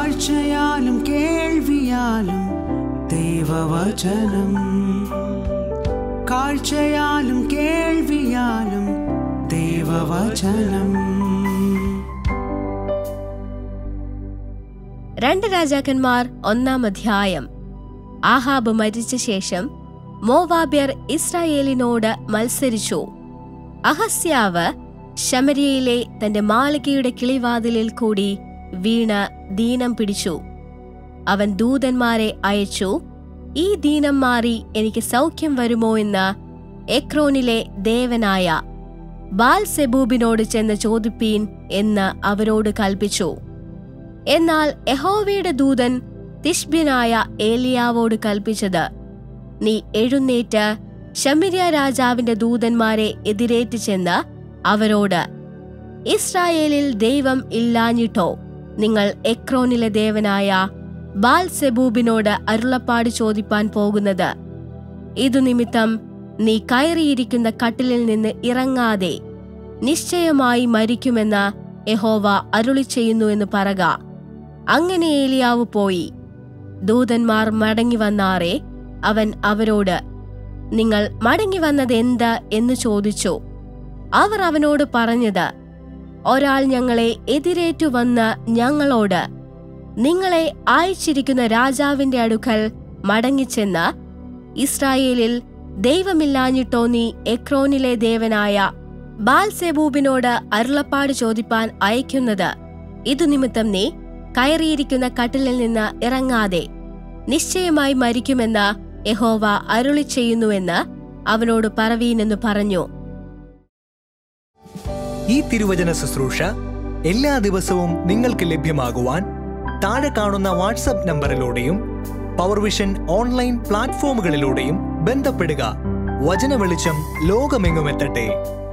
കാഴ്ചയാലും കേൾവിയാലും ദൈവവചനം കാഴ്ചയാലും കേൾവിയാലും ദൈവവചനം രണ്ട് രാജാക്കന്മാർ ഒന്നാം അധ്യായം ആഹാബ് മരിച്ച ശേഷം മോവാബ്യർ ഇസ്രായേലിനോട് മത്സരിച്ചു അഹസ്യാവ് ശമരിയയിലെ തന്റെ മാളികയുടെ കിളിവാതിലിൽ കൂടി വീണ് ദീനം പിടിച്ചു അവൻ ദൂതന്മാരെ അയച്ചു ഈ ദീനം മാറി എനിക്ക് സൗഖ്യം വരുമോ എന്ന് എക്രോനിലെ ദേവനായ ബാൽ സെബൂബിനോട് ചെന്ന് ചോദിപ്പീൻ എന്ന് അവരോട് കൽപ്പിച്ചു എന്നാൽ യഹോവയുടെ ദൂതൻ തിഷ്ബ്യനായ ഏലിയാവോട് കൽപ്പിച്ചത് നീ എഴുന്നേറ്റ് ശമിര്യ രാജാവിന്റെ ദൂതന്മാരെ എതിരേറ്റ് ചെന്ന് അവരോട് ഇസ്രായേലിൽ ദൈവം ഇല്ലാഞ്ഞിട്ടോ നിങ്ങൾ എക്രോനിലെ ദേവനായ ബാൽ സെബൂബിനോട് അരുളപ്പാട് ചോദിപ്പാൻ പോകുന്നത് ഇതു നിമിത്തം നീ കയറിയിരിക്കുന്ന കട്ടിലിൽ നിന്ന് ഇറങ്ങാതെ നിശ്ചയമായി മരിക്കുമെന്ന് യഹോവ അരുളി ചെയ്യുന്നു എന്ന് പറക അങ്ങനെ ഏലിയാവ് പോയി ദൂതന്മാർ മടങ്ങി വന്നാറെ അവൻ അവരോട് നിങ്ങൾ മടങ്ങി വന്നത് എന്ത് എന്ന് ചോദിച്ചു അവർ അവനോട് പറഞ്ഞത് ഒരാൾ ഞങ്ങളെ എതിരേറ്റു വന്ന് ഞങ്ങളോട് നിങ്ങളെ അയച്ചിരിക്കുന്ന രാജാവിന്റെ അടുക്കൽ മടങ്ങിച്ചെന്ന് ഇസ്രായേലിൽ ദൈവമില്ലാഞ്ഞിട്ടോ നീ എക്രോനിലെ ദേവനായ ബാൽസെബൂബിനോട് അരുളപ്പാട് ചോദിപ്പാൻ അയക്കുന്നത് ഇതു നിമിത്തം നീ കയറിയിരിക്കുന്ന കട്ടിലിൽ നിന്ന് ഇറങ്ങാതെ നിശ്ചയമായി മരിക്കുമെന്ന് യഹോവ അരുളി ചെയ്യുന്നുവെന്ന് അവനോട് പറവീനെന്ന് പറഞ്ഞു ഈ തിരുവചന ശുശ്രൂഷ എല്ലാ ദിവസവും നിങ്ങൾക്ക് ലഭ്യമാകുവാൻ താഴെ കാണുന്ന വാട്സപ്പ് നമ്പറിലൂടെയും പവർ വിഷൻ ഓൺലൈൻ പ്ലാറ്റ്ഫോമുകളിലൂടെയും ബന്ധപ്പെടുക വചന വെളിച്ചം ലോകമെങ്ങുമെത്തട്ടെ